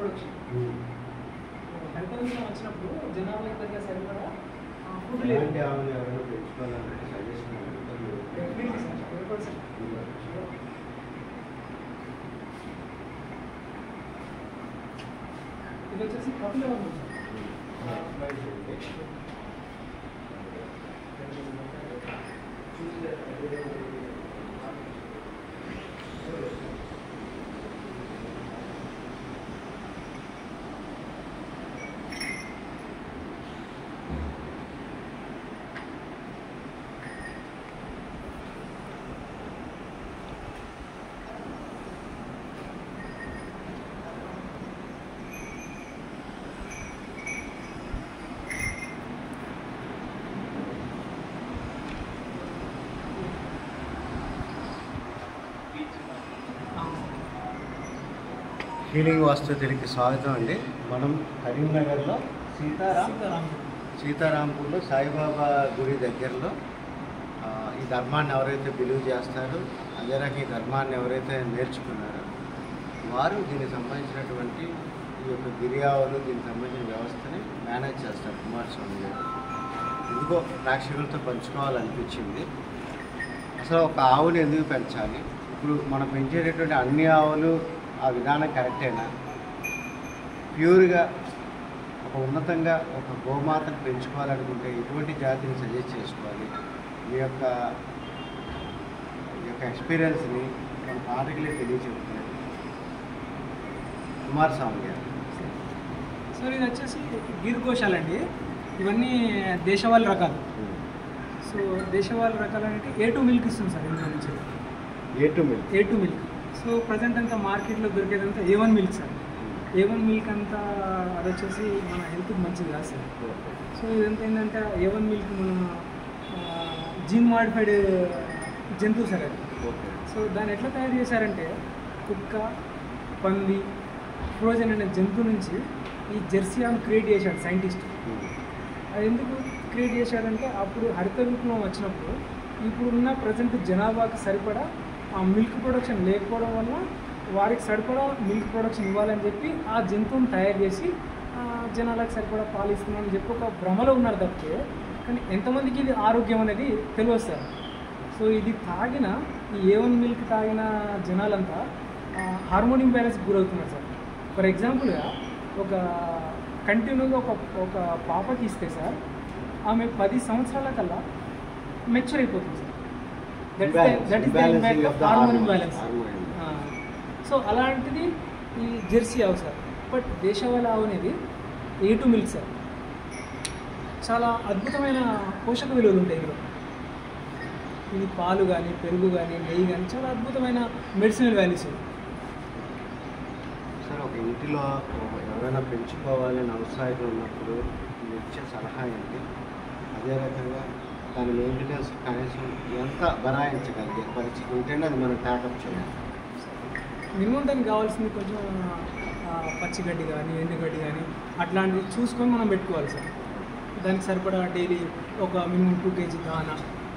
కూడా వచ్చింది హరితవిందం వచ్చినప్పుడు జనాభాకి తగ్గ సరిపడా ఫుడ్ లేదు ఇలాంటి ఆవులు ఎవరైనా పెంచుకోవాలంటే suggestion definitely sir hundred percent ఇది వచ్చేసి కపిల ఉంది హీలింగ్ వాస్తు తిరిగి స్వాగతం అండి మనం కరీంనగర్లో సీతారాం సీతారాం సీతారాంపూర్లో సాయిబాబా గుడి దగ్గరలో ఆ, ఈ ధర్మాన్ని ఎవరైతే బిలీవ్ చేస్తారో అదే రకంగా ఈ ధర్మాన్ని ఎవరైతే నేర్చుకున్నారో వారు దీనికి సంబంధించినటువంటి ఈ యొక్క గిరియావులు దీనికి సంబంధించిన వ్యవస్థని మేనేజ్ చేస్తారు కుమారస్వామి గారు ఇదిగో ప్రేక్షకులతో పంచుకోవాలనిపించింది అసలు ఒక ఆవుని ఎందుకు పెంచాలి ఇప్పుడు మనం పెంచేటటువంటి అన్ని ఆవులు ఆ విధానం కరెక్టేనా ప్యూర్గా ఒక ఉన్నతంగా ఒక గోమాతను పెంచుకోవాలనుకుంటే ఎటువంటి జాతిని సజెస్ట్ చేసుకోవాలి మీ యొక్క ఈ యొక్క ఎక్స్పీరియన్స్ని మన పాఠకులే తెలియచెప్తున్నారు కుమారస్వామి గారు సార్ ఇది వచ్చేసి గిర్ గోశాలండి ఇవన్నీ దేశవాళీ రకాలు సో దేశవాళీ రకాలు అంటే ఏ టూ మిల్క్ ఇస్తుంది సార్ ఇందులో నుంచి A two milk A two milk so present అంతా మార్కెట్లో దొరికేదంతా A one milk sir A one milk అంతా అది వచ్చేసి మన హెల్త్కి మంచిది కాదు సార్ సో ఇదంతా ఏంటంటే ఏ వన్ మిల్క్ మన జీన్ మాడిఫైడ్ జంతువు సార్ అది ఓకే సో దాన్ని ఎట్లా తయారు చేశారంటే కుక్క పంది ఫ్రోజన్ అనే జంతువు నుంచి ఈ జెర్సీ ఆమె క్రియేట్ చేశాడు సైంటిస్ట్ అది ఎందుకు క్రియేట్ చేశాడంటే అప్పుడు హరిత విప్లవం వచ్చినప్పుడు ఇప్పుడున్న ప్రజెంట్ జనాభాకి సరిపడా ఆ మిల్క్ ప్రొడక్షన్ లేకపోవడం వల్ల వారికి సరిపడా మిల్క్ ప్రొడక్షన్ ఇవ్వాలని చెప్పి ఆ జంతువుని తయారు చేసి ఆ, జనాలకు సరిపడా పాలు ఇస్తున్నామని చెప్పి ఒక భ్రమలో ఉన్నారు తప్పితే కానీ ఎంతమందికి ఇది ఆరోగ్యం అనేది తెలియదు సార్ సో ఇది తాగిన ఈ ఏ వన్ మిల్క్ తాగిన జనాలంతా హార్మోన్ ఇంబ్యాలెన్స్ గురవుతున్నారు సార్ ఫర్ ఎగ్జాంపుల్గా ఒక కంటిన్యూగా ఒక ఒక పాపకి ఇస్తే సార్ ఆమె పది సంవత్సరాల కల్లా మెచ్యూర్ అయిపోతుంది sir that is the impact of hormone imbalance so అలాంటిది ఈ జెర్సీ ఆవు సార్ బట్ దేశవాళీ ఆవు అనేది ఏ టు మిల్క్ సార్ చాలా అద్భుతమైన పోషక విలువలు ఉంటాయి ఇందులో ఇది పాలు కానీ పెరుగు కానీ నెయ్యి కానీ చాలా అద్భుతమైన మెడిసినల్ వాల్యూస్ ఉన్నాయి సార్ ఒక ఇంటిలో ఒక ఎవరైనా పెంచుకోవాలని అవసరాలు ఉన్నప్పుడు మీరు ఇచ్చే సలహా ఏంటి అదే రకంగా దాని మెయింటెనెన్స్ కనీసం ఎంత భరాయించగలిగే పరిస్థితి ఉంటేనే అది మనం ట్యాకప్ చేయాలి మినిమం దానికి కావాల్సింది కొంచెం ఆ, పచ్చిగడ్డి కానీ ఎండుగడ్డి కానీ అట్లాంటివి చూసుకొని మనం పెట్టుకోవాలి సార్ దానికి సరిపడా డైలీ ఒక మినిమం టూ కేజీ దానా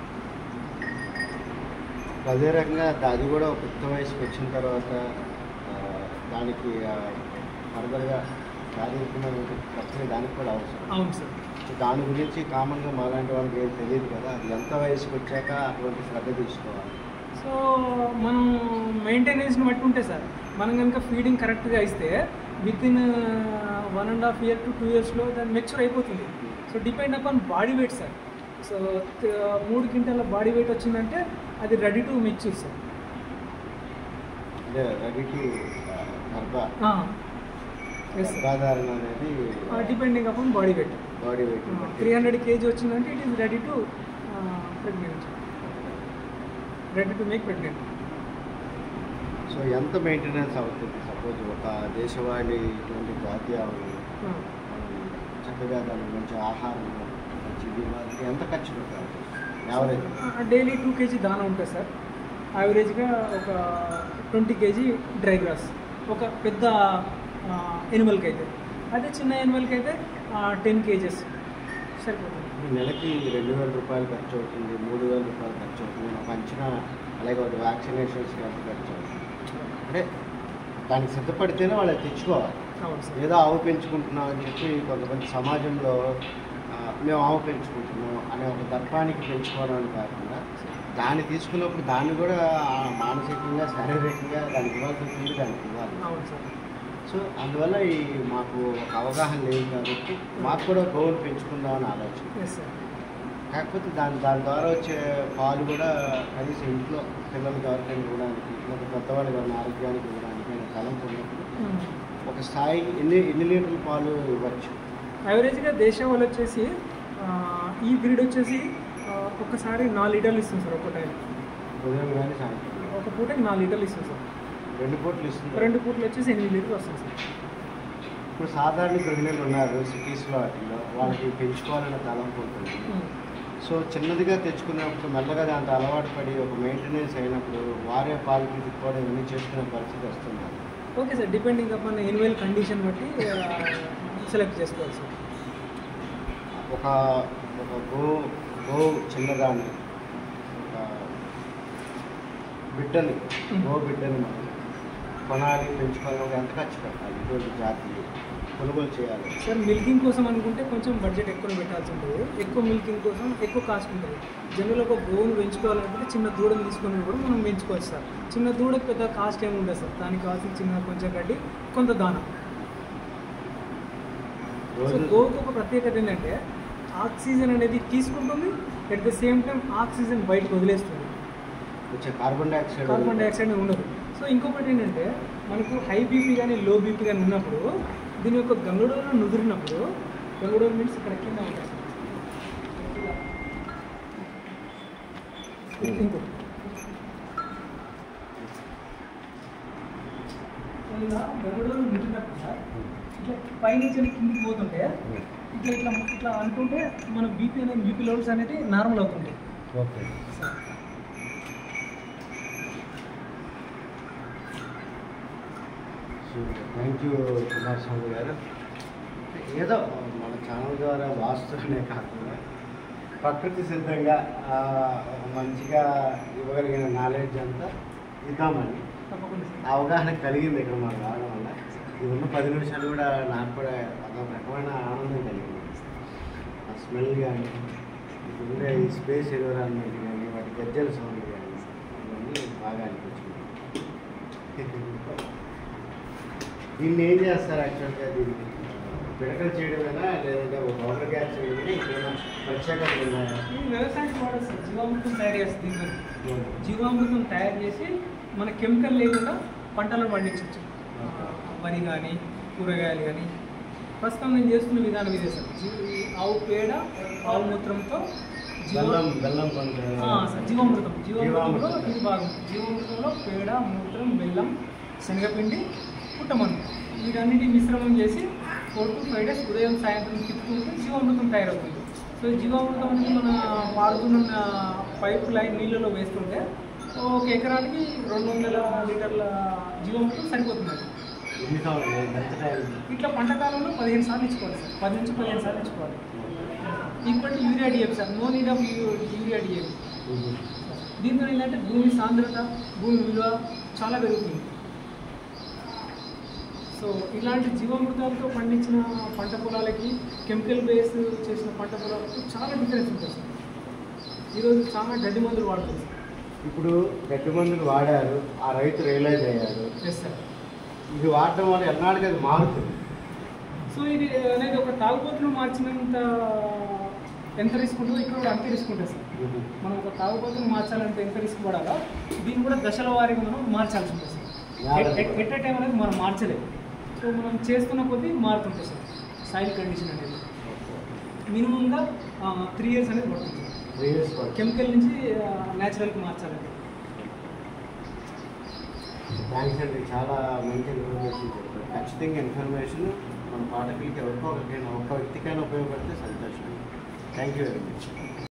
అదే రకంగా దా- అది కూడా ఒక యుక్త వయసుకి వచ్చిన తర్వాత ఆ, దానికి ఫర్దర్గా శారీరకమైన ప్రక్రియ దానికి కూడా అవసరం అవును సార్ సో దాని గురించి కామన్గా మాలాంటి వాళ్ళకి ఏం తెలియదు కదా అది ఎంత వయసుకి వచ్చాక అటువంటి శ్రద్ధ తీసుకోవాలి సో మనం మెయింటెనెన్స్ని బట్టి ఉంటే సార్ మనం కనుక ఫీడింగ్ కరెక్ట్గా ఇస్తే within one and half year to two ఇయర్స్లో దాన్ని మెచ్యూర్ అయిపోతుంది so depend upon body weight sir so మూడు క్వింటాల బాడీ వెయిట్ వచ్చిందంటే అది రెడీ టు మెచ్యూర్ సార్ అంటే రెడీ టు గర్భ ఎస్ సార్ గర్భాధారణ అనేది depending upon body weight body weight three hundred KG వచ్చిందంటే it is ready to pregnant ready to make pregnant so ఎంత మెయింటెనెన్స్ అవుతుంది సపోజ్ ఒక దేశవాళీ ఇటువంటి జాతీయ ఆవులు మనం చక్కగా దాని మంచి ఆహారం మంచి ఇది వాటికి ఎంత ఖర్చు పెట్టాలి యావరేజ్ డైలీ టూ కేజీ దానా ఉంటుంది సార్ యావరేజ్గా ఒక ట్వంటీ కేజీ డ్రై గ్రాస్ ఒక పెద్ద ఎనిమల్కి అయితే అదే చిన్న ఎనిమల్కి అయితే టెన్ కేజెస్ సరిపోతుంది నెలకి రెండు వేల రూపాయలు ఖర్చు అవుతుంది మూడు వేల రూపాయలు ఖర్చు అవుతుంది ఒక అంచనా అలాగే ఒక వ్యాక్సినేషన్స్కి ఎంత ఖర్చు అవుతుంది అంటే దానికి సిద్ధపడితేనే వాళ్ళు అది తెచ్చుకోవాలి అవును సార్ ఏదో ఆవు పెంచుకుంటున్నాం అని చెప్పి కొంతమంది సమాజంలో ఆ, మేము ఆవు పెంచుకుంటున్నాం అనే ఒక దర్పానికి పెంచుకోవడం అని కాకుండా దాన్ని తీసుకున్నప్పుడు దాన్ని కూడా ఆ, మానసికంగా శారీరకంగా దానికి ఇవ్వాల్సి ఉంటుంది దానికి ఇవ్వాలి అవును సార్ సో అందువల్ల ఈ మాకు ఒక అవగాహన లేదు కాబట్టి మాకు కూడా గోవులు పెంచుకుందామని ఆలోచన ఎస్ సార్ కాకపోతే దాని దాని ద్వారా వచ్చే పాలు కూడా కనీసం ఇంట్లో పిల్లలకి ఎవరికైనా ఇవ్వడానికి లేదా పెద్దవాళ్ళకి ఎవరైనా ఆరోగ్యానికి ఇవ్వడానికి అనే తలంపు ఉన్నప్పుడు ఒక స్థాయికి ఎన్ని ఎన్ని లీటర్ల పాలు ఇవ్వచ్చు యావరేజ్గా దేశం వాళ్ళు వచ్చేసి ఆ, ఈ బ్రీడ్ వచ్చేసి ఆ, ఒక్కసారి నాలుగు లీటర్లు ఇస్తుంది సార్ ఒక టైం ఉదయం కానీ సాయంత్రం ఒక పూటకి నాలుగు లీటర్లు ఇస్తుంది సార్ రెండు పూటలు ఇస్తుంది రెండు పూటలు వచ్చేసి ఎనిమిది లీటర్లు వస్తుంది సార్ ఇప్పుడు సాధారణ గృహిణులు ఉన్నారు సిటీస్లో వాటిల్లో వాళ్ళకి పెంచుకోవాలన్న తలంపు ఉంటుంది సో చిన్నదిగా తెచ్చుకున్నప్పుడు మెల్లగా దాంతో అలవాటు పడి ఒక మెయింటెనెన్స్ అయినప్పుడు వారే పాలు తీసుకోవడం ఇవన్నీ చేసుకునే పరిస్థితి వస్తుంది okay sir depending upon animal condition బట్టి సెలెక్ట్ చేసుకోవాలి సార్ ఒక ఒక గో గో చిన్నదాన్ని ఒక బిడ్డని గో బిడ్డని మనం కొనాలి పెంచుకోవాలి ఎంత ఖర్చు పెట్టాలి ఇటువంటి జాతి కొనుగోలు చేయాలి సార్ మిల్కింగ్ కోసం అనుకుంటే కొంచెం బడ్జెట్ ఎక్కువ పెట్టాల్సి ఉంటుంది ఎక్కువ మిల్కింగ్ కోసం ఎక్కువ కాస్ట్ ఉంటుంది జనరల్ ఒక గోవును పెంచుకోవాలంటే చిన్న దూడను తీసుకొని కూడా మనం పెంచుకోవచ్చు సార్ చిన్న దూడకు పెద్ద కాస్ట్ ఏమి ఉండదు సార్ దానికి కావాల్సిన చిన్న కొంచెం గడ్డి కొంత దాన సో రోజు గోవుకు ఒక ప్రత్యేకత ఏంటంటే ఆక్సిజన్ అనేది తీసుకుంటుంది at the same time oxygen బయటకు వదిలేస్తుంది వచ్చే కార్బన్ డైఆక్సైడ్ కార్బన్ డైఆక్సైడ్ ఉండదు సో ఇంకొకటి ఏంటంటే మనకు హై బీపీ కానీ లో బీపీ కానీ ఉన్నప్పుడు దీని యొక్క గంగడోలో నుదిరినప్పుడు గంగడోలు మీన్స్ ఇక్కడ కింద ఉంటుంది సార్. ఇలా. ఇంకో ఇలా గంగడోలు నుదిరినప్పుడు సార్ ఇట్లా పైనుంచి వెళ్ళి కిందికి పోతుంటే ఇట్లా ఇట్లా ఇట్లా అనుకుంటే మన బీపీ అనేది బీపీ లెవెల్స్ అనేది నార్మల్ అవుతుంటాయి okay thank you Kumar Swamy గారు ఏదో మన ఛానల్ ద్వారా వాస్తునే కాకుండా ప్రకృతి సిద్ధంగా ఆ, ఒక మంచిగా ఇవ్వగలిగిన నాలెడ్జ్ అంతా ఇద్దామని తప్పకుండా సార్ ఆ అవగాహన కలిగింది ఇక్కడ మనం రావడం వల్ల ఇది ఉన్న పది నిమిషాలు కూడా నాకు కూడా అదొక రకమైన ఆనందం కలిగింది ఆ స్మెల్ కానీ ఇక్కడ ఉండే ఈ స్పేస్ ఎన్విరాన్మెంట్ కానీ వాటి గజ్జల సౌండ్ కానీ ఇవన్నీ బాగా అనిపించింది దీన్ని ఏం చేస్తారు యాక్చువల్గా దీనికి పిడకలు చేయడమేనా లేదంటే ఒక పౌడర్ గ్యాస్ చేయడమే ఇంకేమైనా ప్రత్యేకత ఉన్నాయా ఈ వ్యవసాయానికి వాడే సార్ జీవామృతం తయారు చేస్తుంది దీంతో జీవామృతం తయారు చేసి మన కెమికల్ లేకుండా పంటలను పండించవచ్చు వరి కానీ కూరగాయలు కానీ ప్రస్తుతం నేను చేస్తున్న విధానం ఇదే సార్ జీ- ఈ ఆవు పేడ ఆవు మూత్రంతో జీవ- బెల్లం బెల్లం కొంత ఆ, సార్, జీవామృతం జీవామృతంలో జీవామృతం. ఇది భాగం జీవామృతంలో పేడ మూత్రం బెల్లం శనగపిండి పుట్టమన్ను వీటన్నిటి మిశ్రమం చేసి ఫోర్ టు ఫైవ్ డేస్ ఉదయం సాయంత్రం తిప్పుకుంటే జీవామృతం తయారవుతుంది సో ఈ జీవామృతం అనేది మన పారుతున్న పైప్ లైన్ నీళ్ళలో వేస్తుంటే ఒక ఎకరానికి రెండు వందల లీటర్ల జీవామృతం సరిపోతుంది ఎన్ని సంవత్సరాలు ఎంత టైం ఇట్లా పంట కాలంలో పదిహేను సార్లు ఇచ్చుకోవాలి సార్ పది నుంచి పదిహేను సార్లు ఇచ్చుకోవాలి equal to urea DF sir no need of urea DF దీంతో ఏంటంటే భూమి సాంద్రత భూమి విలువ చాలా పెరుగుతుంది సో ఇలాంటి జీవామృతాలతో పండించిన పంట పొలాలకి కెమికల్ బేస్ చేసిన పంట పొలాలకు చాలా డిఫరెన్స్ ఉంటుంది సార్ ఈరోజు చాలా గడ్డి మందులు వాడుతుంది ఇప్పుడు గడ్డి మందులు వాడారు ఆ రైతు రియలైజ్ అయ్యారు ఎస్ సార్ ఇది వాడటం వల్ల ఎన్నాళ్ళకి అది మారుతుంది సో ఇది అనేది ఒక తాగుబోతులు మార్చినంత ఎంత రిస్క్ ఉంటుందో ఇక్కడ కూడా అంతే రిస్క్ ఉంటుంది సార్ మనం ఒక తాగుబోతులు మార్చాలంటే ఎంత రిస్క్ పడాలో దీన్ని కూడా దశల వారీగా మనం మార్చాల్సి ఉంటుంది సార్ ఎట్ టైం అనేది మనం మార్చలేము సో మనం చేస్తున్న కొద్దీ మారుతుంటుంది సార్ సాయిల్ కండిషన్ అనేది మినిమంగా త్రీ ఇయర్స్ అనేది పడుతుంది సార్ రియల్స్ పడుతుంది కెమికల్ నుంచి న్యాచురల్కి మార్చాలంటే థ్యాంక్స్ అండి చాలా మంచి ఇన్ఫర్మేషన్ చెప్పారు ఖచ్చితంగా ఇన్ఫర్మేషన్ మన పాఠకులకి ఎవరికో ఒకరికైనా ఒక్క వ్యక్తికైనా ఉపయోగపడితే సంతోషం థ్యాంక్ యూ వెరీ మచ్